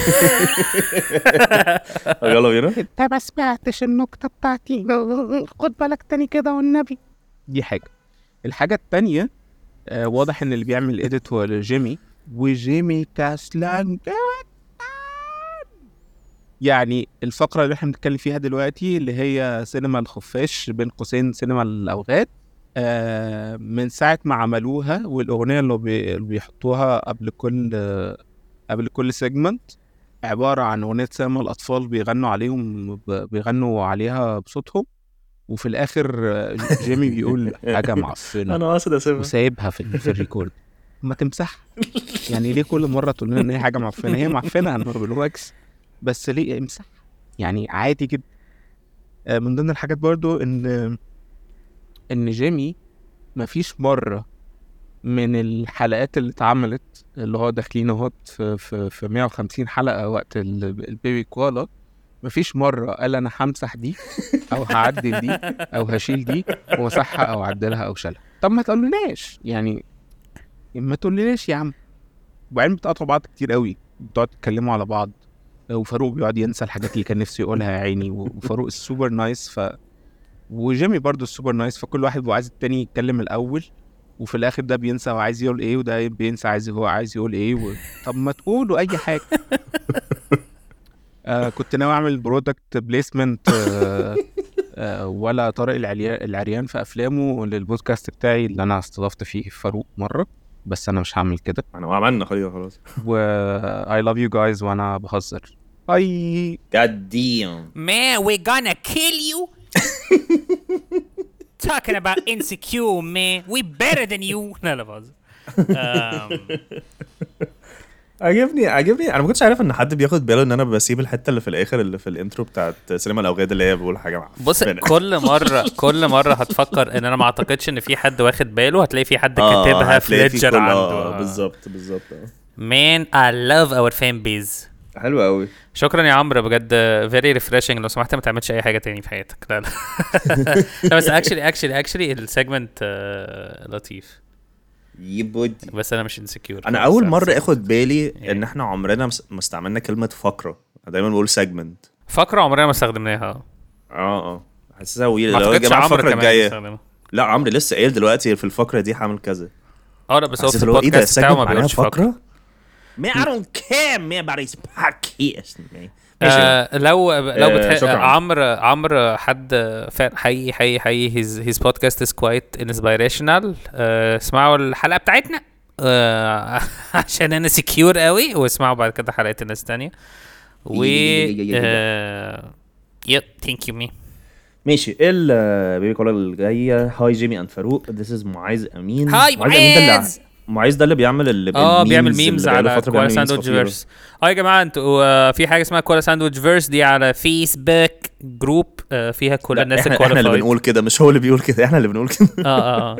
يلا بينا انت ما سمعتش النكته بتاعتي خد بالك تاني كده والنبي دي حاجه الحاجه التانية آه واضح ان اللي بيعمل اديت هو جيمي وجيمي كاسلان جداً. يعني الفقره اللي احنا بنتكلم فيها دلوقتي اللي هي سينما الخفاش بين قوسين سينما الاوغاد آه من ساعه ما عملوها والاغنيه اللي بي- اللي بيحطوها قبل كل آه قبل كل سيجمنت عبارة عن أغنية سينما الأطفال بيغنوا عليهم ب- بيغنوا عليها بصوتهم وفي الآخر آه، جيمي بيقول حاجة معفنة انا قاصد اسيبها وسايبها في, ال- في الريكورد ما تمسحها يعني ليه كل مرة تقول لنا إن هي حاجة معفنة هي معفنة أنا بالعكس بس ليه امسحها يعني عادي جدا آه، من ضمن الحاجات برضو إن إن جيمي مفيش مرة من الحلقات اللي اتعملت اللي هو داخلين اهوت في, في, في 150 حلقة وقت ال- البيبي كوالا مفيش مرة قال أنا همسح دي أو هعدل دي أو هشيل دي ومسحها أو أعدلها أو شالها طب ما تقولناش يعني ما تقولناش يا عم وبعدين بتقطعوا بعض كتير قوي بتقعدوا تتكلموا على بعض وفاروق بيقعد ينسى الحاجات اللي كان نفسه يقولها يا عيني وفاروق السوبر نايس ف وجيمي برضو السوبر نايس فكل واحد بيبقى عايز التاني يتكلم الأول وفي الاخر ده بينسى هو عايز يقول ايه وده بينسى عايز هو عايز يقول ايه و... طب ما تقولوا اي حاجه آه كنت ناوي اعمل برودكت بليسمنت آه آه ولا طارق العليا- العريان في افلامه للبودكاست بتاعي اللي انا استضفت فيه فاروق مره بس انا مش هعمل كده انا عملنا خلينا خلاص و I love you guys وانا بهزر باي God damn Man, we're gonna kill you. Talking about insecure, man. We better than you. لا لا بهزر. Um, عجبني عجبني انا ما كنتش عارف ان حد بياخد باله ان انا بسيب الحته اللي في الاخر اللي في الانترو بتاعت سينما الاوغاد اللي هي بقول حاجه معفنة. بص كل مرة كل مرة هتفكر ان انا ما اعتقدش ان في حد واخد باله هتلاقي في حد آه، كاتبها في هتلاقي في ليدجر كل- عنده آه، آه. بالظبط بالظبط آه. Man, I love our fan base. حلو قوي شكرا يا عمرو بجد فيري ريفريشنج لو سمحت ما تعملش اي حاجه تاني في حياتك لا لا لا بس اكشلي اكشلي اكشلي السيجمنت لطيف يبودي بس انا مش انسكيور انا اول مره اخد بالي ان احنا عمرنا مس- ما استعملنا كلمه فقره أنا دايما بقول سيجمنت فقره عمرنا ما استخدمناها اه اه حاسسها ويل ما لو يا اعتقدش جماعه عمرو الفقره كمان الجايه بيستخدمها. لا عمرو لسه قايل دلوقتي في الفقره دي هعمل كذا اه لا بس هو في حسيت اللي هو ايه ده البودكاست بتاعه segment ما معناها بيقولش فقره Man, I don't care man about his podcast man. آه لو لو آه، بتح... شكراً. عمرو عمرو حد فعلا حقيقي حقيقي حقيقي هيز هيز بودكاست از كوايت انسبيريشنال اسمعوا الحلقه بتاعتنا آه عشان انا سكيور قوي واسمعوا بعد كده حلقات الناس تانية و آه، يب ثانك يو مي ماشي ايه البيبي كولا الجايه هاي جيمي اند فاروق ذيس از معاذ امين هاي معاذ امين ده اللي معاذ معاذ ده اللي بيعمل اللي اه الميمز بيعمل اللي ميمز بقاله على فترة كولا بيعمل memes ساندويتش خطيرة. فيرس اه يا جماعه انتوا آه، في حاجه اسمها كولا ساندويتش فيرس دي على فيسبوك جروب آه، فيها كل لا، الناس احنا, احنا اللي الكواليفايد بنقول كده مش هو اللي بيقول كده احنا اللي بنقول كده اه اه اه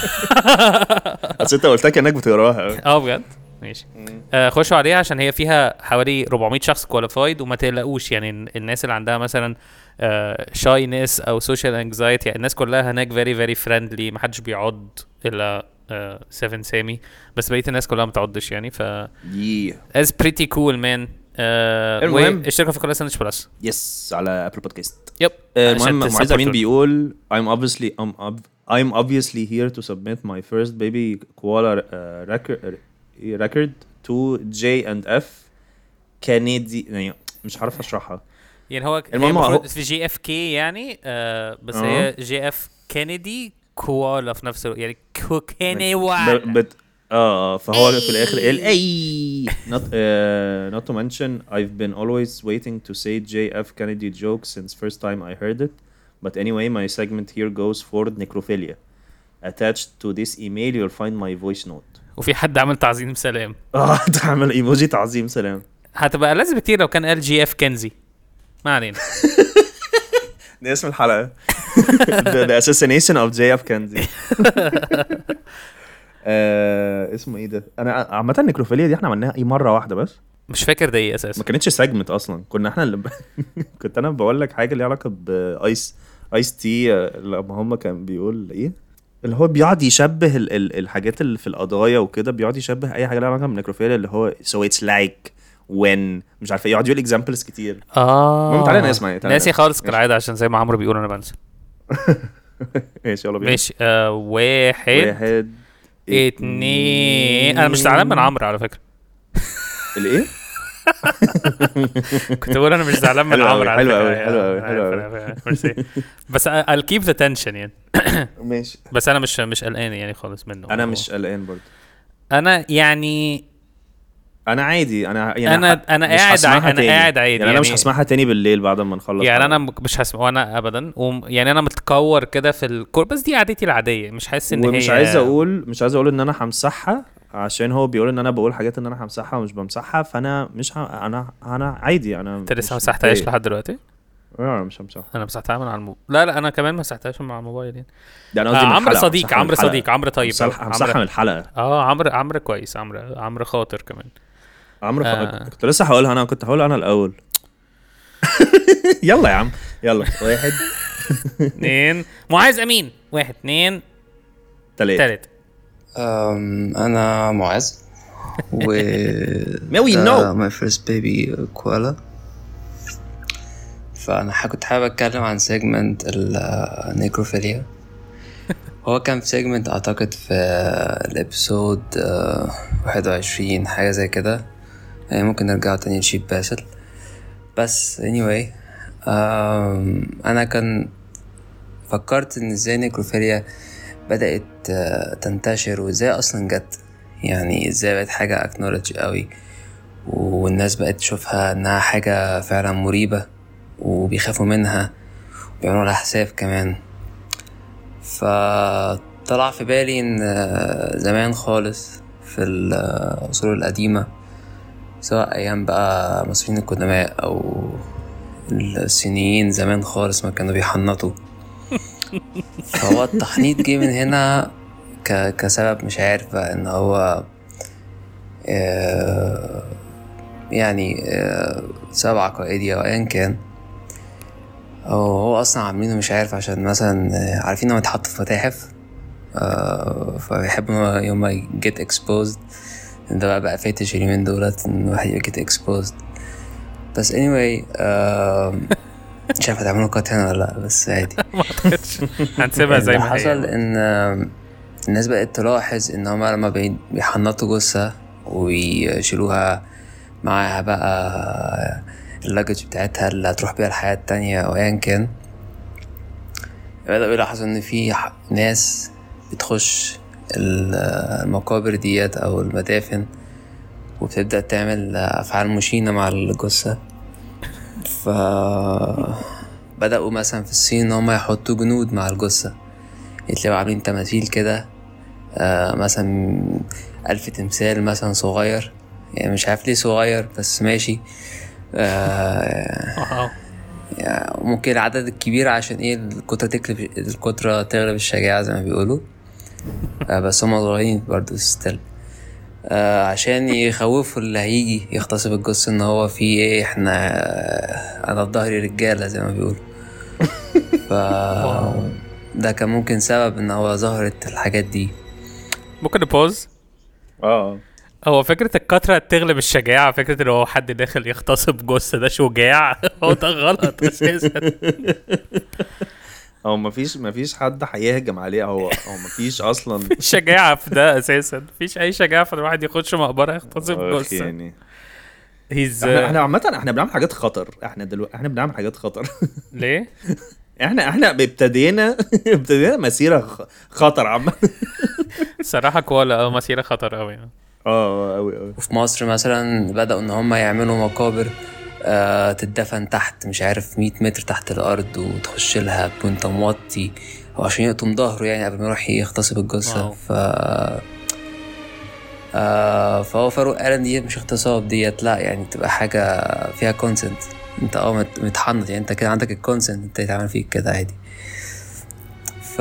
بس انت قلتها كانك بتقراها اه بجد ماشي آه خشوا عليها عشان هي فيها حوالي 400 شخص كواليفايد وما تقلقوش يعني ال- الناس اللي عندها مثلا شاينس او سوشيال انكزايتي يعني الناس كلها هناك فيري فيري فريندلي ما حدش بيعض الا 7 سامي بس بقيه الناس كلها ما بتعضش يعني ف يي از بريتي كول مان المهم. اشتركوا في كولا ساندويتش بلس يس على ابل بودكاست يب آه، عشان المهم معاذ تسبورتوا. امين بيقول I'm obviously I'm, ob- I'm obviously here to submit my first baby koala uh, record record to J and F Kennedy يعني مش عارف اشرحها يعني هو المهم المهم هو- في جي اف كي يعني آه بس آه. هي جي اف كينيدي كوالا في نفس الوقت يعني كوكيني ب- والا بت اه اه فهو في الاخر قال اي not uh, not to mention I've been always waiting to say JF Kennedy joke since first time I heard it but anyway my segment here goes for necrophilia attached to this email you'll find my voice note وفي حد عمل تعظيم سلام اه تعمل ايموجي تعظيم سلام هتبقى لازم كتير لو كان قال جي اف كنزي ما علينا ده اسم الحلقة the, the assassination of JF Kennedy آه اسمه ايه ده؟ انا عامة النكروفيليا دي احنا عملناها ايه مرة واحدة بس مش فاكر ده ايه اساسا ما كانتش سيجمنت اصلا كنا احنا اللي ب... كنت انا بقول لك حاجة ليها علاقة بايس ايس تي آه، لما هم كان بيقول ايه؟ اللي هو بيقعد يشبه ال ال الحاجات اللي في القضايا وكده بيقعد يشبه اي حاجه لها علاقه بالنكروفيليا اللي هو so it's like when مش عارف ايه يقعد يقول اكزامبلز كتير اه المهم تعالى نسمع يعني، تعالى ناسي نسمع. خالص ماشي. كالعاده عشان زي ما عمرو بيقول انا بنسى ماشي يلا بينا ماشي آه واحد واحد اتنين انا مش زعلان من عمرو على فكره الايه؟ كنت بقول انا مش زعلان من حلو عمرو أوي، على حلو فكرة. أوي، يعني حلو أوي، أنا حلو عارف، أوي. أنا عارف، ميرسي. بس I'll keep the tension يعني ماشي بس انا مش مش قلقان يعني خالص منه انا مش قلقان برضه انا يعني انا عادي انا يعني أنا- أنا مش قاعد هسمعها ع- أنا تاني. قاعد عادي، يعني انا مش يعني- هسمعها تاني بالليل بعد ما نخلص يعني حلقة. انا م- مش هسمع وانا ابدا وم... يعني انا متكور كده في الكور بس دي عادتي العاديه مش حاسس ان ومش هي عايز اقول مش عايز اقول ان انا همسحها عشان هو بيقول ان انا بقول حاجات ان انا همسحها ومش بمسحها فانا مش ه... انا انا عادي انا انت لسه ما مش مسحتهاش متضايق. لحد دلوقتي لا مش همسحها انا مسحتها من على الموبايل لا لا انا كمان مسحتهاش من على الموبايل يعني ده انا آه قصدي من عمرو الحلقة، صديق همسحها من عمرو الحلقة. صديق عمرو طيب همسح- أوي. همسحها عمرو- من الحلقه اه عمرو عمرو كويس عمرو عمرو خاطر كمان عمرو آه. خ... كنت لسه هقولها انا كنت هقولها انا الاول يلا يا عم يلا واحد اتنين معاذ امين واحد اتنين تلاتة تالت Um, أنا معاذ و Now we know. my first baby كوالا فأنا ح- كنت حابب أتكلم عن سيجمنت النيكروفيليا هو كان في سيجمنت أعتقد في الإبسود واحد وعشرين حاجة زي كده يعني ممكن نرجع تاني لشيب باسل بس anyway um, أنا كان فكرت إن إزاي النيكروفيليا بدأت آه، تنتشر وإزاي أصلا جت يعني إزاي بقت حاجة أكنولج قوي والناس بقت تشوفها إنها حاجة فعلا مريبة وبيخافوا منها وبيعملوا لها حساب كمان فطلع في بالي إن آه، زمان خالص في العصور القديمة سواء أيام بقى المصريين القدماء أو الصينيين زمان خالص ما كانوا بيحنطوا فهو التحنيط جه من هنا ك... كسبب مش عارف بقى ان هو آه، يعني آه، سبب عقائدي او ايا كان او هو اصلا عاملينه مش عارف عشان مثلا آه، عارفين انه يتحط في متاحف آه، فبيحبوا إن هو يوم ما يجيت اكسبوزد ده بقى بقى فيتش اليومين دولت ان الواحد يجيت اكسبوزد بس anyway آه، مش عارف هتعملوا كات هنا ولا لا بس عادي ما اعتقدش هنسيبها زي اللي ما هي حصل ان آم، الناس بقت تلاحظ ان هما لما بي- بيحنطوا جثة ويشيلوها معاها بقى اللاجج بتاعتها اللي هتروح بيها الحياة التانية او ايا كان بدأوا يلاحظوا ان في ح- ناس بتخش ال- المقابر ديت او المدافن وبتبدأ تعمل افعال مشينة مع الجثة ف بدأوا مثلا في الصين ان هم يحطوا جنود مع الجثة يتلاقوا عاملين تماثيل كده آه مثلا ألف تمثال مثلا صغير يعني مش عارف ليه صغير بس ماشي آه يعني ممكن العدد الكبير عشان ايه الكترة تغلب الكترة تغلب الشجاعة زي ما بيقولوا آه بس هما صغيرين برضه ستيل آه عشان يخوفوا اللي هيجي يغتصب الجثة ان هو في ايه احنا آه، انا في ظهري رجالة زي ما بيقولوا ف ده كان ممكن سبب ان هو ظهرت الحاجات دي ممكن نبوز اه هو فكرة الكترة تغلب الشجاعة فكرة ان هو حد داخل يغتصب جثة ده شجاع هو ده غلط اساسا هو مفيش مفيش حد هيهجم عليه هو هو مفيش اصلا شجاعة في ده اساسا مفيش اي شجاعة في الواحد يخش مقبرة يغتصب أخ جثة يعني هيز احنا احنا عامة احنا بنعمل حاجات خطر احنا دلوقتي احنا بنعمل حاجات خطر ليه؟ احنا احنا ابتدينا ابتدينا مسيرة خ- خطر عامة صراحة كوالا اه مسيرة خطر قوي اه قوي قوي وفي مصر مثلا بدأوا ان هم يعملوا مقابر آه تدفن تحت مش عارف 100 متر تحت الارض وتخش لها وانت موطي او عشان يقطم ظهره يعني قبل ما يروح يغتصب الجثة واو. ف آه فهو فاروق قال ان دي مش اغتصاب ديت لا يعني تبقى حاجة فيها كونسنت انت اه مت- متحنط يعني انت كده عندك الكونسنت انت يتعمل فيك كده عادي ف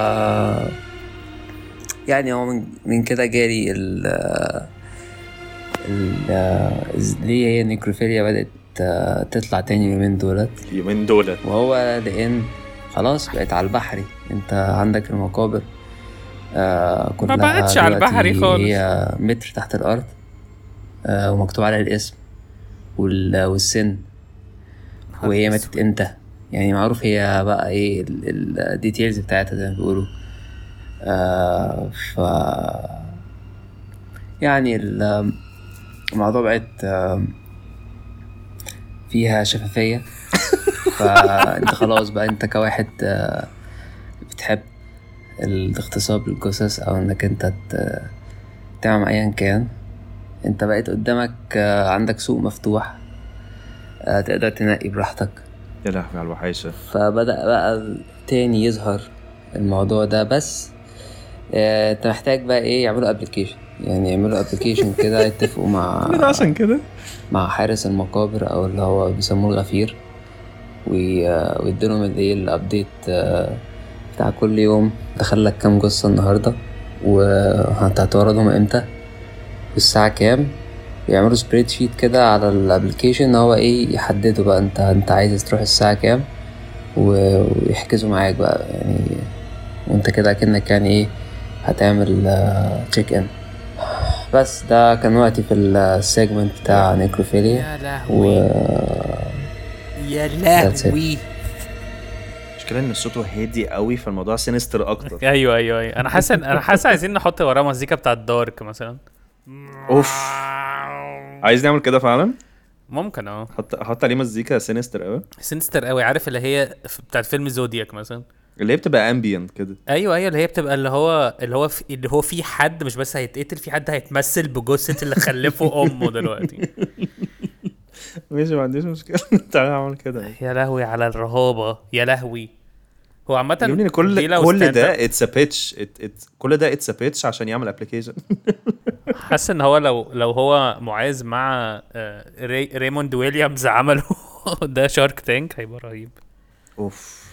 يعني هو من, من كده جالي ال ال ليه هي النيكروفيليا بدأت آه، تطلع تاني اليومين دولت اليومين دولت وهو لأن خلاص بقت على البحري انت عندك المقابر آه كلها بقتش على دلوقتي البحري خالص. هي متر تحت الأرض آه ومكتوب عليها الاسم وال... والسن وهي ماتت امتى يعني معروف هي بقى ايه الديتيلز بتاعتها زي ما بيقولوا آه ف يعني ال- الموضوع بقت آه، فيها شفافية فانت خلاص بقى انت كواحد آه، بتحب الاغتصاب للجثث او انك انت ت- تعمل ايا كان انت بقيت قدامك آه، عندك سوق مفتوح آه، تقدر تنقي براحتك يا لهوي على الوحيشه فبدأ بقى تاني يظهر الموضوع ده بس آه، انت محتاج بقى ايه يعملوا ابلكيشن يعني يعملوا ابلكيشن كده يتفقوا مع عشان كده مع حارس المقابر او اللي هو بيسموه الغفير وي- آه، ويديلهم الايه الابديت آه، بتاع كل يوم دخلك كام جثة النهاردة وانت هتوردهم امتى والساعة كام يعملوا سبريد شيت كده على الابلكيشن ان هو ايه يحددوا بقى انت انت عايز تروح الساعة كام و- ويحجزوا معاك بقى يعني وانت كده اكنك يعني ايه هتعمل تشيك ان بس ده كان وقتي في السيجمنت بتاع نيكروفيليا يا و لهوي يا That's it. لهوي المشكله ان صوته هادي قوي فالموضوع سينستر اكتر ايوه ايوه ايوه انا حاسس انا حاسس عايزين نحط وراه مزيكا بتاعت دارك مثلا اوف عايز نعمل كده فعلا ممكن اه حط حط عليه مزيكا سينستر قوي سينستر قوي عارف اللي هي ف- بتاعت فيلم زودياك مثلا اللي هي بتبقى امبيانت كده ايوه ايوه اللي هي بتبقى اللي هو اللي هو في اللي هو في حد مش بس هيتقتل في حد هيتمثل بجثه اللي خلفه امه دلوقتي ماشي ما عنديش مشكله تعالى نعمل كده يا لهوي على الرهابه يا لهوي هو عامة يا ابني دي كل لو كل stand ده up- اتس ا بيتش كل ده اتس ا بيتش عشان يعمل ابلكيشن حاسس ان هو لو لو هو معاذ مع آه، ري ريموند ويليامز عملوا ده شارك تانك هيبقى رهيب اوف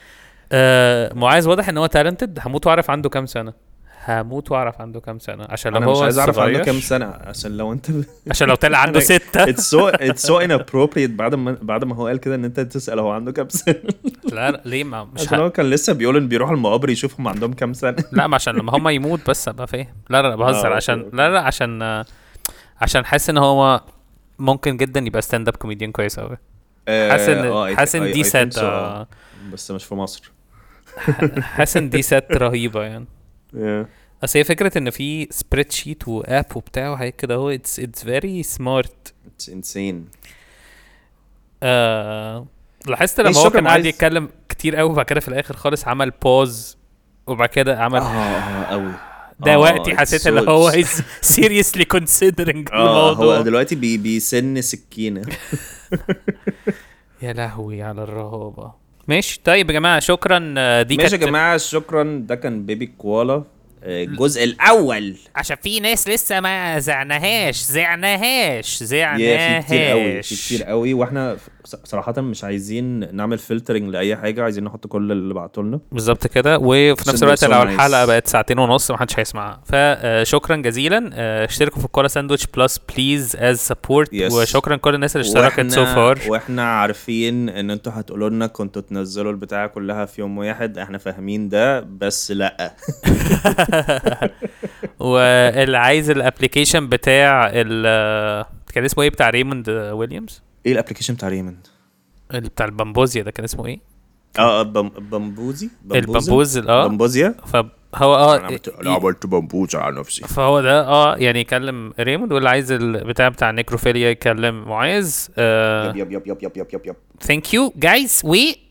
آه معاذ واضح ان هو تالنتد هموت واعرف عنده كام سنه هموت واعرف عنده كام سنه عشان لو انا هو مش عايز اعرف عنده صغير- كام سنه عشان لو انت عشان لو طلع عنده ستة. اتس سو اتس سو inappropriate بعد ما بعد ما هو قال كده ان انت تسال هو عنده كام سنه لا لا ليه ما مش عشان ه... هو كان لسه بيقول ان بيروح المقابر يشوفهم عندهم كام سنه لا ما عشان لما هم يموت بس ابقى فاهم لا لا لا بهزر آه، عشان أوكي، لا لا عشان آه، عشان حاسس ان هو ممكن جدا يبقى ستاند اب كوميديان كويس قوي حاسس آه، ان I حاسس think- ان I- دي I think سات so. آه، بس مش في مصر حاسس ان دي سات رهيبه يعني Yeah. اصل هي فكره ان في سبريد شيت واب وبتاع وحاجات كده هو اتس اتس فيري سمارت It's insane آه لاحظت ماشي، لما هو شكراً، كان قاعد عايز- يتكلم كتير قوي وبعد كده في الاخر خالص عمل بوز وبعد كده عمل اه اه قوي ده آه، وقتي it's حسيت so- ان هو he's seriously considering اه هو الموضوع دلوقتي بي بيسن سكينه يا لهوي على الرهابه ماشي طيب يا جماعه شكرا آه، دي ماشي يا كانت جماعه شكرا ده كان بيبي كوالا آه، الجزء الاول عشان في ناس لسه ما زعناهاش زعناهاش يا زعناهاش في كتير قوي في كتير قوي واحنا ص- صراحه مش عايزين نعمل فلترنج لاي حاجه عايزين نحط كل اللي بعتوا لنا بالظبط كده وفي نفس عشان الوقت they're so لو nice. الحلقه بقت ساعتين ونص محدش هيسمعها فشكرا جزيلا آه، اشتركوا في الكولا ساندويتش بلس بليز از سبورت Yes. وشكرا كل الناس اللي اشتركت سو وإحنا- فار واحنا عارفين ان انتوا هتقولوا لنا كنتوا تنزلوا البتاعه كلها في يوم واحد احنا فاهمين ده بس لا واللي عايز الابلكيشن بتاع ال كان اسمه ايه بتاع ريموند ويليامز ايه الابلكيشن بتاع ريموند اللي بتاع البامبوزيا ده كان اسمه ايه اه بم... بمبوزي البامبوز اه بمبوزيا فهو اه انا عملت بمبوز على نفسي فهو ده اه يعني يكلم ريموند واللي عايز البتاع بتاع نيكروفيليا يكلم معاذ يب يب يب يب يب يب يب ثانك يو جايز و